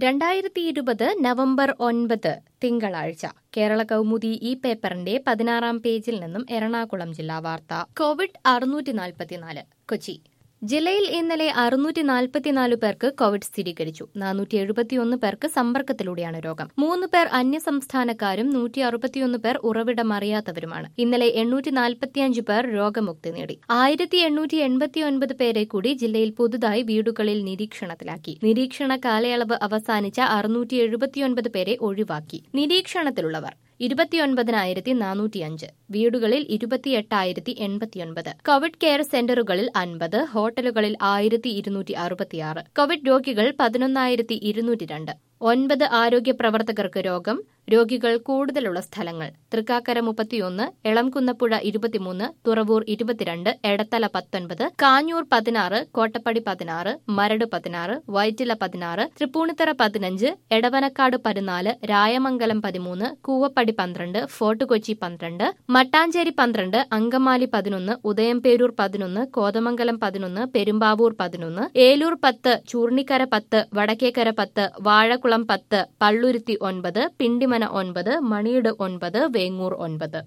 രണ്ടായിരത്തി ഇരുപത് നവംബർ ഒൻപത് തിങ്കളാഴ്ച കേരള കൗമുദി ഈ പേപ്പറിന്റെ പതിനാറാം പേജിൽ നിന്നും എറണാകുളം ജില്ലാ വാർത്ത കോവിഡ് അറുന്നൂറ്റി നാൽപ്പത്തിനാല് കൊച്ചി ജില്ലയിൽ ഇന്നലെ അറുന്നൂറ്റി നാൽപ്പത്തിനാല് പേർക്ക് കോവിഡ് സ്ഥിരീകരിച്ചു നാനൂറ്റി എഴുപത്തിയൊന്ന് പേർക്ക് സമ്പർക്കത്തിലൂടെയാണ് രോഗം മൂന്ന് പേർ അന്യസംസ്ഥാനക്കാരും നൂറ്റി അറുപത്തിയൊന്ന് പേർ ഉറവിടമറിയാത്തവരുമാണ് ഇന്നലെ എണ്ണൂറ്റി നാൽപ്പത്തിയഞ്ച് പേർ രോഗമുക്തി നേടി ആയിരത്തി എണ്ണൂറ്റി എൺപത്തിയൊൻപത് പേരെ കൂടി ജില്ലയിൽ പുതുതായി വീടുകളിൽ നിരീക്ഷണത്തിലാക്കി നിരീക്ഷണ കാലയളവ് അവസാനിച്ച അറുന്നൂറ്റി എഴുപത്തിയൊൻപത് പേരെ ഒഴിവാക്കി നിരീക്ഷണത്തിലുള്ളവർ ഇരുപത്തിയൊൻപതിനായിരത്തി നാനൂറ്റിയഞ്ച് വീടുകളിൽ ഇരുപത്തിയെട്ടായിരത്തി എൺപത്തിയൊൻപത് കോവിഡ് കെയർ സെന്ററുകളിൽ അൻപത് ഹോട്ടലുകളിൽ ആയിരത്തി ഇരുന്നൂറ്റി അറുപത്തിയാറ് കോവിഡ് രോഗികൾ പതിനൊന്നായിരത്തി ഇരുന്നൂറ്റി രണ്ട് ഒൻപത് ആരോഗ്യ പ്രവർത്തകർക്ക് രോഗം രോഗികൾ കൂടുതലുള്ള സ്ഥലങ്ങൾ തൃക്കാക്കര മുപ്പത്തിയൊന്ന് എളംകുന്നപ്പുഴ ഇരുപത്തിമൂന്ന് തുറവൂർ ഇരുപത്തിരണ്ട് എടത്തല പത്തൊൻപത് കാഞ്ഞൂർ പതിനാറ് കോട്ടപ്പടി പതിനാറ് മരട് പതിനാറ് വൈറ്റില പതിനാറ് തൃപ്പൂണിത്തറ പതിനഞ്ച് എടവനക്കാട് പതിനാല് രായമംഗലം പതിമൂന്ന് കൂവപ്പടി പന്ത്രണ്ട് ഫോർട്ട് കൊച്ചി പന്ത്രണ്ട് മട്ടാഞ്ചേരി പന്ത്രണ്ട് അങ്കമാലി പതിനൊന്ന് ഉദയംപേരൂർ പതിനൊന്ന് കോതമംഗലം പതിനൊന്ന് പെരുമ്പാവൂർ പതിനൊന്ന് ഏലൂർ പത്ത് ചൂർണിക്കര പത്ത് വടക്കേക്കര പത്ത് വാഴക്കുളം പത്ത് പള്ളുരുത്തി ഒൻപത് പിണ്ടിമന ഒൻപത് മണിയുടെ ഒൻപത് വേങ്ങൂർ ഒൻപത്